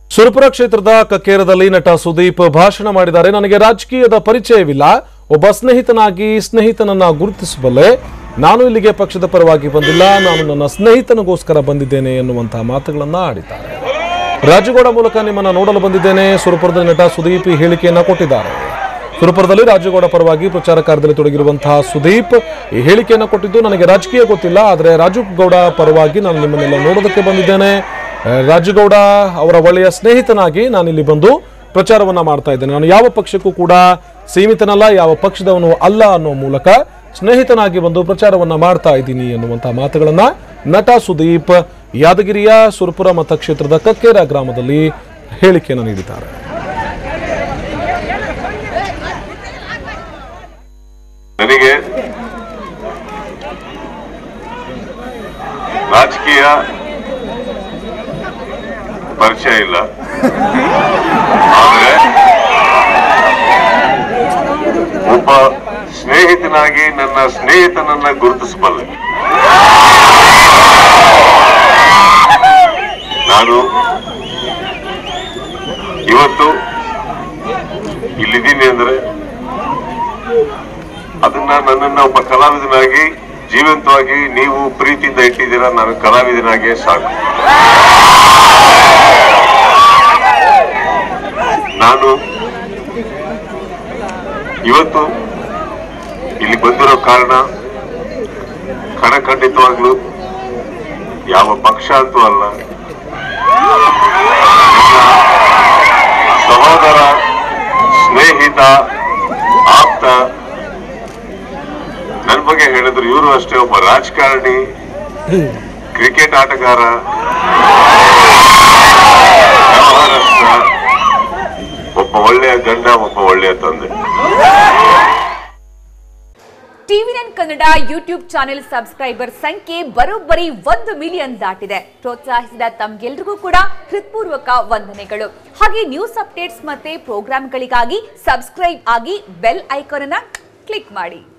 ಸುರಪುರ ಕ್ಷೇತ್ರದ ಕಕ್ಕೇರದಲ್ಲಿ ನಟ ಸುದೀಪ್ ಭಾಷಣ ಮಾಡಿದ್ದಾರೆ ನನಗೆ ರಾಜಕೀಯದ ಪರಿಚಯವಿಲ್ಲ ಒಬ್ಬ ಸ್ನೇಹಿತನಾಗಿ ಸ್ನೇಹಿತನನ್ನ ಗುರುತಿಸಬಲ್ಲೆ ನಾನು ಇಲ್ಲಿಗೆ ಪಕ್ಷದ ಪರವಾಗಿ ಬಂದಿಲ್ಲ ನಾನು ನನ್ನ ಸ್ನೇಹಿತನಿಗೋಸ್ಕರ ಬಂದಿದ್ದೇನೆ ಎನ್ನುವಂತಹ ಮಾತುಗಳನ್ನ ಆಡಿದ್ದಾರೆ ರಾಜಗೌಡ ಮೂಲಕ ನಿಮ್ಮನ್ನ ನೋಡಲು ಬಂದಿದ್ದೇನೆ ಸುರಪುರದ ನಟ ಸುದೀಪ್ ಈ ಹೇಳಿಕೆಯನ್ನ ಕೊಟ್ಟಿದ್ದಾರೆ ಸುರಪುರದಲ್ಲಿ ರಾಜಗೌಡ ಪರವಾಗಿ ಪ್ರಚಾರ ಕಾರ್ಯದಲ್ಲಿ ತೊಡಗಿರುವಂತಹ ಸುದೀಪ್ ಈ ಹೇಳಿಕೆಯನ್ನು ಕೊಟ್ಟಿದ್ದು ನನಗೆ ರಾಜಕೀಯ ಗೊತ್ತಿಲ್ಲ ಆದರೆ ರಾಜು ಗೌಡ ಪರವಾಗಿ ನಾನು ನಿಮ್ಮನ್ನೆಲ್ಲ ನೋಡೋದಕ್ಕೆ ಬಂದಿದ್ದೇನೆ ಆ, ರಾಜುಗೌಡ ಅವರ ಒಳ್ಳೆಯ ಸ್ನೇಹಿತನಾಗಿ ನಾನು ಇಲ್ಲಿ ಬಂದು ಪ್ರಚಾರವನ್ನ ಮಾಡ್ತಾ ಇದ್ದೇನೆ ನಾನು ಯಾವ ಪಕ್ಷಕ್ಕೂ ಕೂಡ ಸೀಮಿತನಲ್ಲ ಯಾವ ಪಕ್ಷದವನು ಅಲ್ಲ ಅನ್ನೋ ಮೂಲಕ ಸ್ನೇಹಿತನಾಗಿ ಬಂದು ಪ್ರಚಾರವನ್ನ ಮಾಡ್ತಾ ಇದ್ದೀನಿ ಎನ್ನುವಂತಹ ಮಾತುಗಳನ್ನ ನಟ ಸುದೀಪ್ ಯಾದಗಿರಿಯ ಸುರಪುರ ಮತಕ್ಷೇತ್ರದ ಕಕ್ಕೇರ ಗ್ರಾಮದಲ್ಲಿ ಹೇಳಿಕೆಯನ್ನು ನೀಡಿದ್ದಾರೆ ನನಗೆ ರಾಜಕೀಯ ಪರಿಚಯ ಇಲ್ಲ ಆದರೆ ಒಬ್ಬ ಸ್ನೇಹಿತನಾಗಿ ನನ್ನ ಸ್ನೇಹಿತನನ್ನ ಗುರುತಿಸಬಲ್ಲೆ ನಾನು ಇವತ್ತು ಇಲ್ಲಿದ್ದೀನಿ ಅಂದ್ರೆ ಅದನ್ನ ನನ್ನನ್ನ ಒಬ್ಬ ಕಲಾವಿದನಾಗಿ ಜೀವಂತವಾಗಿ ನೀವು ಪ್ರೀತಿಯಿಂದ ಇಟ್ಟಿದ್ದೀರಾ ನಾನು ಕಲಾವಿದನಾಗೆ ಸಾಕು ನಾನು ಇವತ್ತು ಇಲ್ಲಿ ಬಂದಿರೋ ಕಾರಣ ಖಡಖಂಡಿತವಾಗ್ಲು ಯಾವ ಪಕ್ಷ ಅಂತೂ ಅಲ್ಲ ನನ್ನ ಸಹೋದರ ಸ್ನೇಹಿತ ಆಪ್ತ ನನ್ನ ಬಗ್ಗೆ ಹೇಳಿದ್ರು ಇವರು ಅಷ್ಟೇ ಒಬ್ಬ ರಾಜಕಾರಣಿ ಕ್ರಿಕೆಟ್ ಆಟಗಾರ ವ್ಯವಹಾರಸ್ಥ ಒಬ್ಬ ಒಳ್ಳೆಯ ಗಂಡ ಒಬ್ಬ ಒಳ್ಳೆಯ ತಂದೆ TV nine Kannada YouTube channel subscriber ಸಂಖ್ಯೆ ಬರೋಬ್ಬರಿ ಒಂದು ಮಿಲಿಯನ್ ದಾಟಿದೆ ಪ್ರೋತ್ಸಾಹಿಸಿದ ತಮ್ಗೆಲ್ರಿಗೂ ಕೂಡ ಹೃತ್ಪೂರ್ವಕ ವಂದನೆಗಳು ಹಾಗೆ ನ್ಯೂಸ್ ಅಪ್ಡೇಟ್ಸ್ ಮತ್ತೆ ಪ್ರೋಗ್ರಾಂಗಳಿಗಾಗಿ ಸಬ್ಸ್ಕ್ರೈಬ್ ಆಗಿ ಬೆಲ್ ಐಕಾನ್ ಅನ್ನ ಕ್ಲಿಕ್ ಮಾಡಿ